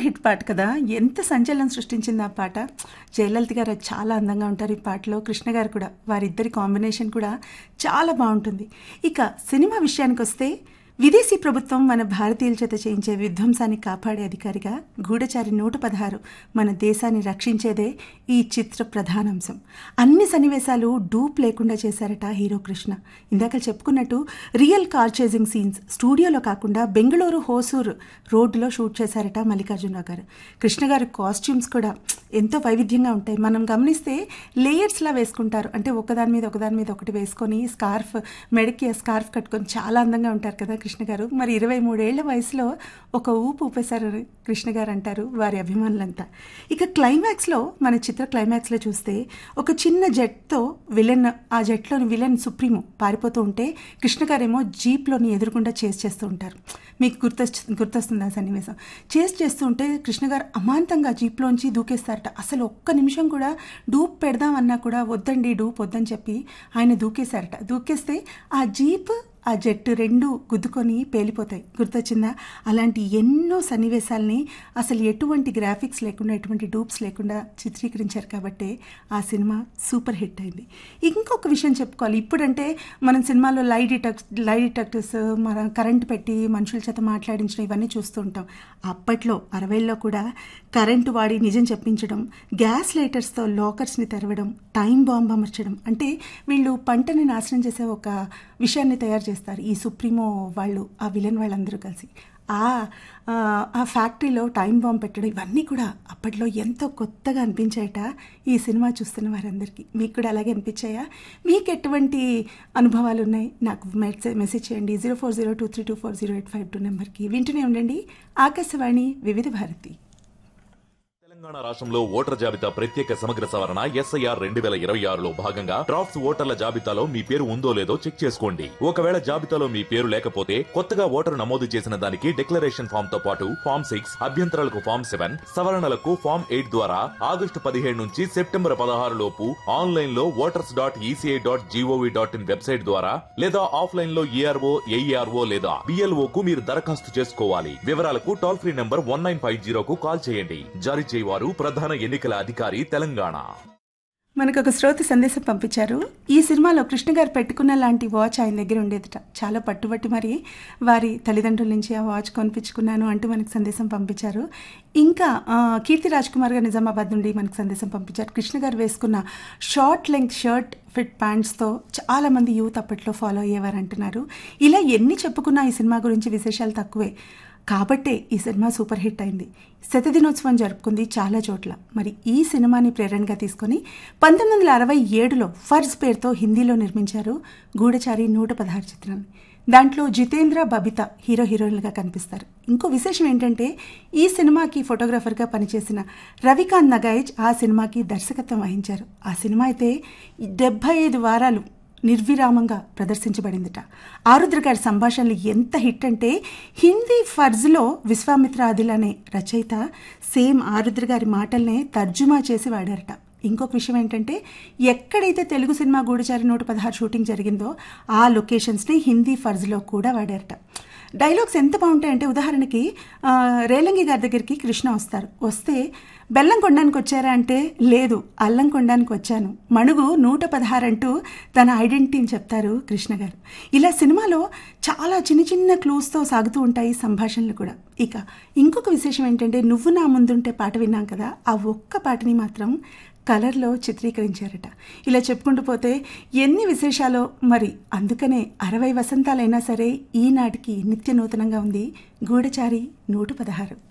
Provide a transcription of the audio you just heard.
hit పాట కదా ఎంత సంచలనం సృష్టించింది ఆ పాట జయలలిత గారు చాలా అందంగా ఉంటారు ఈ పాటలో కృష్ణ గారు కూడా వారిద్దరి కాంబినేషన్ కూడా చాలా బాగుంటుంది ఇక సినిమా విషయానికి వస్తే విదేశీ ప్రభుత్వం మన భారతీయుల చేత చేయించే విధ్వంసాన్ని కాపాడే అధికారిగా గూఢచారి నూట పదహారు మన దేశాన్ని రక్షించేదే ఈ చిత్ర ప్రధానాంశం అన్ని సన్నివేశాలు డూప్ లేకుండా చేశారట హీరో కృష్ణ ఇందాక చెప్పుకున్నట్టు రియల్ కార్ చేజింగ్ సీన్స్ స్టూడియోలో కాకుండా బెంగళూరు హోసూరు రోడ్డులో షూట్ చేశారట మల్లికార్జునరావు గారు కృష్ణ గారి కాస్ట్యూమ్స్ కూడా ఎంతో వైవిధ్యంగా ఉంటాయి మనం గమనిస్తే లేయర్స్లా వేసుకుంటారు అంటే ఒకదాని మీద ఒకదాని మీద ఒకటి వేసుకొని స్కార్ఫ్ మెడకి ఆ స్కార్ఫ్ కట్టుకొని చాలా అందంగా ఉంటారు కదా కృష్ణ గారు మరి ఇరవై మూడేళ్ల వయసులో ఒక ఊపు ఊపేశారు కృష్ణ గారు అంటారు వారి అభిమానులంతా ఇక క్లైమాక్స్లో మన చిత్ర క్లైమాక్స్లో చూస్తే ఒక చిన్న జెట్తో విలన్ ఆ జెట్లోని విలన్ సుప్రీమో పారిపోతూ ఉంటే కృష్ణ గారేమో జీప్లోని ఎదురుకుండా చేస్ చేస్తూ ఉంటారు మీకు గుర్తొచ్చు గుర్తొస్తుంది ఆ సన్నివేశం చేస్ చేస్తూ ఉంటే కృష్ణ గారు అమాంతంగా జీప్లోంచి దూకేస్తారట అసలు ఒక్క నిమిషం కూడా డూప్ పెడదామన్నా కూడా వద్దండి డూప్ వద్దని చెప్పి ఆయన దూకేశారట దూకేస్తే ఆ జీప్ ఆ జట్టు రెండు గుద్దుకొని పేలిపోతాయి గుర్తొచ్చిందా అలాంటి ఎన్నో సన్నివేశాల్ని అసలు ఎటువంటి గ్రాఫిక్స్ లేకుండా ఎటువంటి డూప్స్ లేకుండా చిత్రీకరించారు కాబట్టి ఆ సినిమా సూపర్ హిట్ అయింది ఇంకొక విషయం చెప్పుకోవాలి ఇప్పుడంటే మనం సినిమాలో లై డిటెక్ట్ లై డిటెక్టర్స్ మన కరెంట్ పెట్టి మనుషుల చేత మాట్లాడించడం ఇవన్నీ చూస్తూ ఉంటాం అప్పట్లో అరవైల్లో కూడా కరెంటు వాడి నిజం చెప్పించడం గ్యాస్ లైటర్స్తో లాకర్స్ని తెరవడం టైం బాంబ్ అమర్చడం అంటే వీళ్ళు పంటని నాశనం చేసే ఒక విషయాన్ని తయారు చేస్తారు ఈ సుప్రీమో వాళ్ళు ఆ విలన్ వాళ్ళందరూ కలిసి ఆ ఆ ఫ్యాక్టరీలో టైం బాంబ్ పెట్టడం ఇవన్నీ కూడా అప్పట్లో ఎంతో కొత్తగా అనిపించాయట ఈ సినిమా చూస్తున్న వారందరికీ మీకు కూడా అలాగే అనిపించాయా మీకు ఎటువంటి అనుభవాలు ఉన్నాయి నాకు మెసేజ్ మెసేజ్ చేయండి zero four zero two three two four zero eight five two నెంబర్కి వింటూనే ఉండండి ఆకాశవాణి వివిధ భారతి తెలంగాణ రాష్ట్రంలో ఓటర్ జాబితా ప్రత్యేక సమగ్ర సవరణ ఎస్ఐఆర్ రెండు వేల ఇరవై ఆరులో భాగంగా డ్రాఫ్ట్స్ ఓటర్ల జాబితాలో మీ పేరు ఉందో లేదో చెక్ చేసుకోండి ఒకవేళ జాబితాలో మీ పేరు లేకపోతే కొత్తగా ఓటరు నమోదు చేసిన దానికి డిక్లరేషన్ ఫామ్ తో పాటు ఫామ్ సిక్స్ అభ్యంతరాలకు ఫామ్ సెవెన్ సవరణలకు ఫామ్ ఎయిట్ ద్వారా ఆగస్టు పదిహేడు నుంచి సెప్టెంబర్ పదహారు లోపు ఆన్లైన్ లో voters dot ECI dot GOV dot in website ద్వారా లేదా ఆఫ్లైన్ లో ఏఆర్ఓ ఏఈఆర్ఓ లేదా బిఎల్ఓ కు మీరు దరఖాస్తు చేసుకోవాలి వివరాలకు toll free number one nine five జీరోకు కాల్ చేయండి జారీ చేయవారు ప్రధాన ఎన్నికల అధికారి తెలంగాణ మనకు ఒక శ్రోత సందేశం పంపించారు ఈ సినిమాలో కృష్ణ గారు పెట్టుకున్న లాంటి వాచ్ ఆయన దగ్గర ఉండేదిట చాలా పట్టుబట్టి మరి వారి తల్లిదండ్రుల నుంచి ఆ వాచ్ కొనిపించుకున్నాను అంటూ మనకు సందేశం పంపించారు ఇంకా ఆ, కీర్తి రాజ్ కుమార్ గారు నిజామాబాద్ నుండి మనకు సందేశం పంపించారు కృష్ణ గారు వేసుకున్న షార్ట్ లెంగ్త్ షర్ట్ ఫిట్ ప్యాంట్స్తో చాలామంది యూత్ అప్పట్లో ఫాలో అయ్యేవారు అంటున్నారు ఇలా ఎన్ని చెప్పుకున్నా ఈ సినిమా గురించి విశేషాలు తక్కువే కాబట్టే ఈ సినిమా సూపర్ హిట్ అయింది శతదినోత్సవం జరుపుకుంది చాలా చోట్ల మరి ఈ సినిమాని ప్రేరణగా తీసుకొని పంతొమ్మిది వందల అరవై ఏడులో ఫర్జ్ పేరుతో హిందీలో నిర్మించారు గూఢచారి నూట పదహారు చిత్రాన్ని దాంట్లో జితేంద్ర బబిత హీరో హీరోయిన్లుగా కనిపిస్తారు ఇంకో విశేషం ఏంటంటే ఈ సినిమాకి ఫోటోగ్రాఫర్గా పనిచేసిన రవికాంత్ నగాయిజ్ ఆ సినిమాకి దర్శకత్వం వహించారు ఆ సినిమా అయితే డెబ్బై ఐదు వారాలు నిర్విరామంగా ప్రదర్శించబడిందిట ఆరుద్ర గారి సంభాషణలు ఎంత హిట్ అంటే హిందీ ఫర్జ్లో విశ్వామిత్ర ఆదిల్ అనే రచయిత సేమ్ ఆరుద్ర గారి మాటల్నే తర్జుమా చేసి వాడారట ఇంకొక విషయం ఏంటంటే ఎక్కడైతే తెలుగు సినిమా గూఢచారి నూట పదహారు షూటింగ్ జరిగిందో ఆ లొకేషన్స్ని హిందీ ఫర్జ్లో కూడా వాడారట డైలాగ్స్ ఎంత బాగుంటాయంటే ఉదాహరణకి ఆ, రేలంగి గారి దగ్గరికి కృష్ణ వస్తారు వస్తే బెల్లం కొనడానికి వచ్చారా అంటే లేదు అల్లం కొనడానికి వచ్చాను మణుగు నూట పదహారు అంటూ తన ఐడెంటిటీని చెప్తారు కృష్ణ గారు ఇలా సినిమాలో చాలా చిన్న చిన్న క్లూస్తో సాగుతూ ఉంటాయి సంభాషణలు కూడా ఇక ఇంకొక విశేషం ఏంటంటే నువ్వు నా ముందుంటే పాట విన్నాం కదా ఆ ఒక్క పాటని మాత్రం కలర్లో చిత్రీకరించారట ఇలా చెప్పుకుంటూ పోతే ఎన్ని విశేషాలో మరి అందుకనే అరవై వసంతాలైనా సరే ఈనాటికి నిత్య నూతనంగా ఉంది గూఢచారి నూట పదహారు